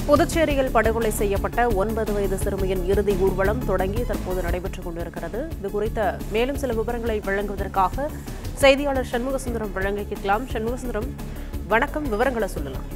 புதுச்சேரியில் படுகொலை செய்யப்பட்ட ஒன்பது வயது சிறுமியின் இறுதி ஊர்வலம் தொடங்கி தற்போது நடைபெற்றுக் கொண்டிருக்கிறது இது குறித்த மேலும் சில விவரங்களை வழங்குவதற்காக செய்தியாளர் சண்முகசுந்தரம் வழங்க கேட்கலாம் சண்முகசுந்தரம் வணக்கம் விவரங்களை சொல்லலாம்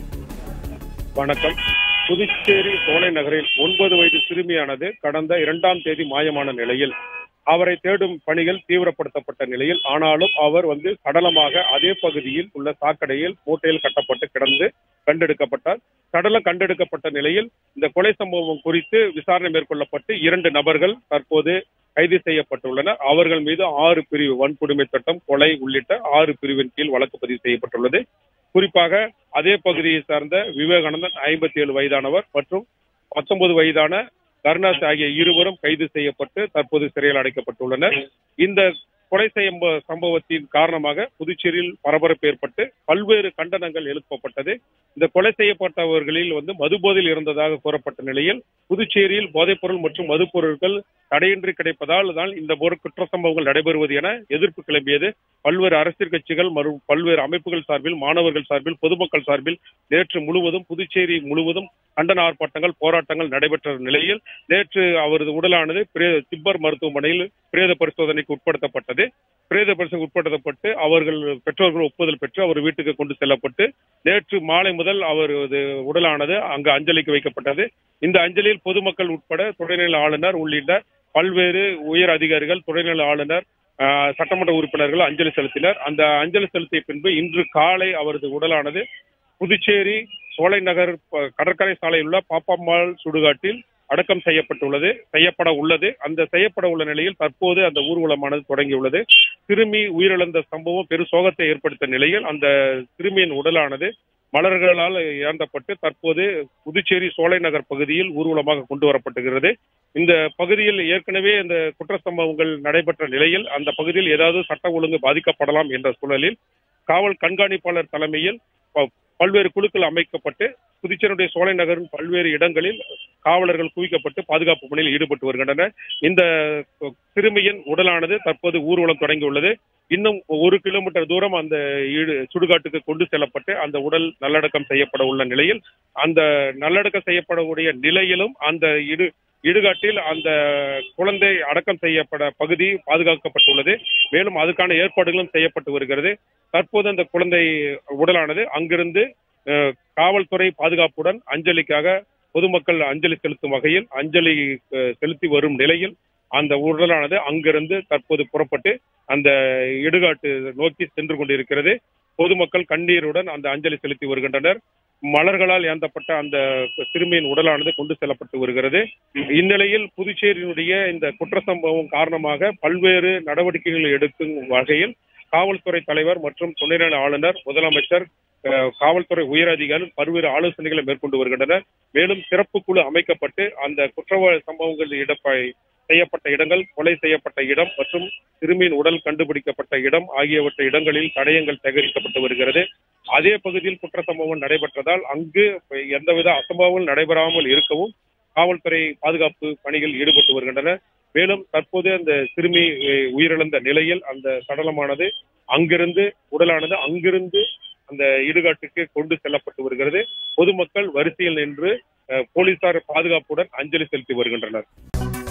வணக்கம் புதுச்சேரி சோலை நகரில் ஒன்பது வயது சிறுமியானது கடந்த இரண்டாம் தேதி மாயமான நிலையில் அவரை தேடும் பணிகள் தீவிரப்படுத்தப்பட்ட நிலையில் ஆனாலும் அவர் வந்து சடலமாக அதே பகுதியில் உள்ள சாக்கடையில் மூட்டையில் கட்டப்பட்டு கிடந்து கண்டெடுக்கப்பட்டார் சடலம் கண்டெடுக்கப்பட்ட நிலையில் இந்த கொலை சம்பவம் குறித்து விசாரணை மேற்கொள்ளப்பட்டு இரண்டு நபர்கள் தற்போது கைது செய்யப்பட்டுள்ளனர் அவர்கள் மீது ஆறு பிரிவு வன்கொடுமை சட்டம் கொலை உள்ளிட்ட ஆறு பிரிவின் கீழ் வழக்கு பதிவு செய்யப்பட்டுள்ளது குறிப்பாக அதே பகுதியை சார்ந்த விவேகானந்தன் ஐம்பத்தி ஏழு வயதானவர் மற்றும் பத்தொன்பது வயதான கருணாஸ் ஆகிய இருவரும் கைது செய்யப்பட்டு தற்போது சிறையில் அடைக்கப்பட்டுள்ளனர் இந்த கொலை செய்ய சம்பவத்தின் காரணமாக புதுச்சேரியில் பரபரப்பு ஏற்பட்டு பல்வேறு கண்டனங்கள் எழுப்பப்பட்டது இந்த கொலை செய்யப்பட்டவர்களில் வந்து மதுபோதையில் இருந்ததாக கூறப்பட்ட நிலையில் புதுச்சேரியில் போதைப்பொருள் மற்றும் மதுப்பொருட்கள் தடையின்றி கிடைப்பதால் தான் இந்த ஒரு குற்ற சம்பவங்கள் நடைபெறுவது என எதிர்ப்பு கிளம்பியது பல்வேறு அரசியல் கட்சிகள் மற்றும் பல்வேறு அமைப்புகள் சார்பில் மாணவர்கள் சார்பில் பொதுமக்கள் சார்பில் நேற்று முழுவதும் புதுச்சேரி முழுவதும் கண்டன ஆர்ப்பாட்டங்கள் போராட்டங்கள் நடைபெற்ற நிலையில் நேற்று அவரது உடலானது பிரே- திப்பர் மருத்துவமனையில் பிரேத பரிசோதனைக்கு உட்படுத்தப்பட்டது பிரேத பரிசோதனை உட்படுத்தப்பட்டு அவர்கள் பெற்றோர்கள் ஒப்புதல் பெற்று அவர் வீட்டுக்கு கொண்டு செல்லப்பட்டு நேற்று மாலை முதல் அவரது உடலானது அங்கு அஞ்சலிக்கு வைக்கப்பட்டது இந்த அஞ்சலியில் பொதுமக்கள் உட்பட துணைநிலை ஆளுநர் உள்ளிட்ட பல்வேறு உயர் அதிகாரிகள் துணைநிலை ஆளுநர் ஆஹ், சட்டமன்ற உறுப்பினர்கள் அஞ்சலி செலுத்தினர் அந்த அஞ்சலி செலுத்திய பின்பு இன்று காலை அவரது உடலானது புதுச்சேரி சோலை நகர் ப- கடற்கரை சாலையில் உள்ள பாப்பம்மாள் சுடுகாட்டில் அடக்கம் செய்யப்பட்டுள்ளது செய்யப்பட உள்ளது அந்த செய்யப்பட உள்ள நிலையில் தற்போது அந்த ஊர்வலமானது தொடங்கியுள்ளது சிறுமி உயிரிழந்த சம்பவம் பெரு சோகத்தை ஏற்படுத்த நிலையில் அந்த சிறுமியின் உடலானது மலர்களால் ஏந்தப்பட்டு தற்போது புதுச்சேரி சோலை நகர் பகுதியில் ஊர்வலமாக கொண்டு வரப்பட்டுகிறது இந்த பகுதியில் ஏற்கனவே இந்த குற்ற சம்பவங்கள் நடைபெற்ற நிலையில் அந்த பகுதியில் ஏதாவது சட்ட ஒழுங்கு பாதிக்கப்படலாம் என்ற சூழலில் காவல் கண்காணிப்பாளர் தலைமையில் ப- பல்வேறு குழுக்கள் அமைக்கப்பட்டு புதுச்சேரியுடைய சோலை நகரின் பல்வேறு இடங்களில் காவலர்கள் குவிக்கப்பட்டு பாதுகாப்பு பணியில் ஈடுபட்டு வருகின்றனர் இந்த சிறுமியின் உடலானது தற்போது ஊர்வலம் தொடங்கியுள்ளது இன்னும் ஒரு கிலோமீட்டர் தூரம் அந்த ஈடு சுடுகாட்டுக்கு கொண்டு செல்லப்பட்டு அந்த உடல் நல்லடக்கம் செய்யப்பட உள்ள நிலையில் அந்த நல்லடக்கம் செய்யப்படக்கூடிய நிலையிலும் அந்த இடு இடுகாட்டில் அந்த குழந்தை அடக்கம் செய்யப்பட பகுதி பாதுகாக்கப்பட்டுள்ளது மேலும் அதுக்கான ஏற்பாடுகளும் செய்யப்பட்டு வருகிறது தற்போது அந்த குழந்தை உடலானது அங்கிருந்து அஹ், காவல்துறை பாதுகாப்புடன் அஞ்சலிக்காக பொதுமக்கள் அஞ்சலி செலுத்தும் வகையில் அஞ்சலி அஹ், செலுத்தி வரும் நிலையில் அந்த உடலானது அங்கிருந்து தற்போது புறப்பட்டு அந்த இடுகாட்டு நோக்கி சென்று கொண்டிருக்கிறது பொதுமக்கள் கண்ணீருடன் அந்த அஞ்சலி செலுத்தி வருகின்றனர் மலர்களால் ஏந்தப்பட்ட அந்த சிறுமியின் உடலானது கொண்டு செல்லப்பட்டு வருகிறது இந்நிலையில் புதுச்சேரியினுடைய இந்த குற்ற சம்பவம் காரணமாக பல்வேறு நடவடிக்கைகள் எடுக்கும் வகையில் காவல்துறை தலைவர் மற்றும் துணைநிலை ஆளுநர் முதலமைச்சர் அஹ், காவல்துறை உயர் அதிகாரிகள் பல்வேறு ஆலோசனைகளை மேற்கொண்டு வருகின்றனர் மேலும் சிறப்பு குழு அமைக்கப்பட்டு அந்த குற்ற சம்பவங்கள் இடப்ப செய்யப்பட்ட இடங்கள் கொலை செய்யப்பட்ட இடம் மற்றும் சிறுமியின் உடல் கண்டுபிடிக்கப்பட்ட இடம் ஆகியவற்றை இடங்களில் தடயங்கள் சேகரிக்கப்பட்டு வருகிறது அதே பகுதியில் குற்ற சம்பவம் நடைபெற்றதால் அங்கு எந்தவித அசம்பாவங்கள் நடைபெறாமல் இருக்கவும் காவல்துறை பாதுகாப்பு பணியில் ஈடுபட்டு வருகின்றனர் மேலும் தற்போது அந்த சிறுமி அஹ், உயிரிழந்த நிலையில் அந்த சடலமானது அங்கிருந்து உடலானது அங்கிருந்து அந்த இடுகாட்டுக்கு கொண்டு செல்லப்பட்டு வருகிறது பொதுமக்கள் வரிசையில் நின்று அஹ், போலீசார் பாதுகாப்புடன் அஞ்சலி செலுத்தி வருகின்றனர்